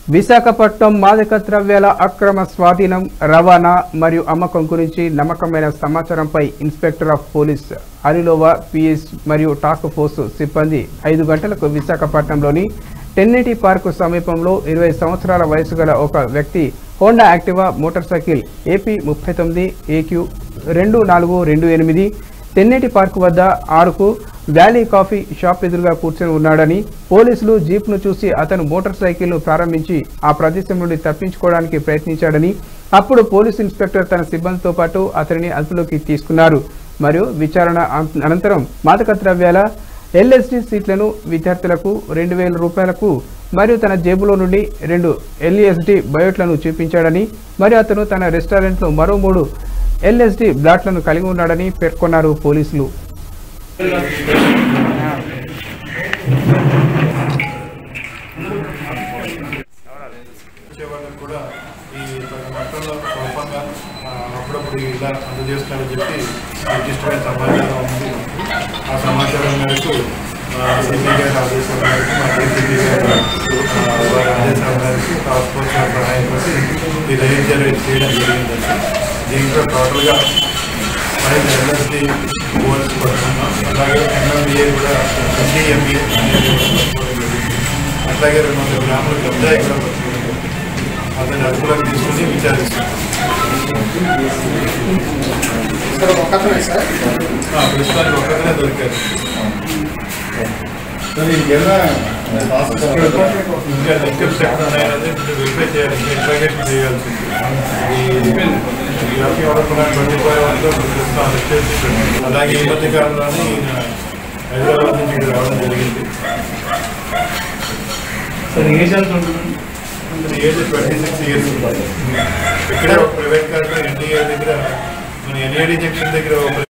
విశాఖపట్నం మాదక ద్రవ్యాల అక్రమ స్వాధీనం రవాణా మరియు అమ్మకం గురించి నమ్మకమైన సమాచారంపై inspector of police Arilova PS మరియు టాస్క్ ఫోర్స్ సిబ్బంది ఐదు గంటలకు విశాఖపట్నంలోని టెన్నిటీ పార్కు సమీపంలో ఇరవై సంవత్సరాల వయసు గల ఒక వ్యక్తి Honda Activa motor cycle AP ముప్పై తొమ్మిది ఏక్యూ రెండు నాలుగు రెండు ఎనిమిది తెన్నేటి పార్కు వద్ద ఆరుకు వ్యాలీ కాఫీ షాప్ ఎదురుగా కూర్చొని ఉన్నాడని పోలీసులు జీప్ను చూసి అతను మోటార్ సైకిల్ను ప్రారంభించి ఆ ప్రదేశం నుండి తప్పించుకోవడానికి ప్రయత్నించాడని అప్పుడు పోలీస్ ఇన్స్పెక్టర్ తన సిబ్బందితో పాటు అతనిని అదుపులోకి తీసుకున్నారు మరియు విచారణ అం- అనంతరం మాదక ద్రవ్యాల ఎల్ఎస్డి సీట్లను విద్యార్థులకు రెండు వేల రూపాయలకు మరియు తన జేబులో నుండి రెండు ఎల్ఈఎస్డి బయోట్లను చూపించాడని మరియు అతను తన రెస్టారెంట్లో మరో మూడు ఎల్ఎస్డి బ్లాట్లను కలిగి ఉన్నాడని పేర్కొన్నారు పోలీసులు వచ్చే వాళ్ళకి కూడా ఈ పది మొత్తంలో స్వల్పంగా ఆ, అప్పుడప్పుడు ఇలా అందజేస్తారని చెప్పి నిర్దిష్టమైన సమాచారం ఉంది ఆ సమాచారం మేరకు సిపి గారి ఆదేశాల మేరకు మా డీసీపీ గారు ఆ, వారి ఆదేశాల మేరకు టాస్క్ ఫోర్స్ గారి సహాయంతో ఈ రైడ్ జనరేట్ చేయడం జరిగిందండి దీంట్లో టోటల్గా ఫైవ్ ఎల్ఎస్డి బోర్డ్స్ పడుతున్నాం అలాగే ఎంఎంఏ కూడా ఎన్డీఎంఏ అట్లాగే రెండు వందల గ్రాముల గంజాయి కూడా పట్టుకోవడం జరిగింది. అతన్ని అదుపులోకి తీసుకుని విచారిస్తున్నాం సార్ ఒకతనే సార్ ఆ, ప్రస్తుతానికి ఒక్కనే దొరికారు ఇంకా దగ్గర సెక్షన్ ఉన్నాయన్నది వెరిఫై చేయాలి ఇంకా ఇంట్రాగేషన్ చేయాల్సింది ఈ హ్యాపీ ఆడుకున్నాను ట్వంటీ ఫైవ్ అవర్స్లో ప్రస్తుతం అరెస్ట్ చేసి పెట్టారు. అలాగే ఈ మధ్య కాలంలోనే ఈయన హైదరాబాద్ నుంచి ఇక్కడ రావడం జరిగింది సార్ ఏజ్ ఎంత ఉంటుంది ఏజ్ ట్వంటీ సిక్స్ ఇయర్స్ ఇక్కడే ఒక ప్రైవేట్ కార్లో ఎన్డీఏ దగ్గర మన ఎన్ఏడి జంక్షన్ దగ్గర ఒక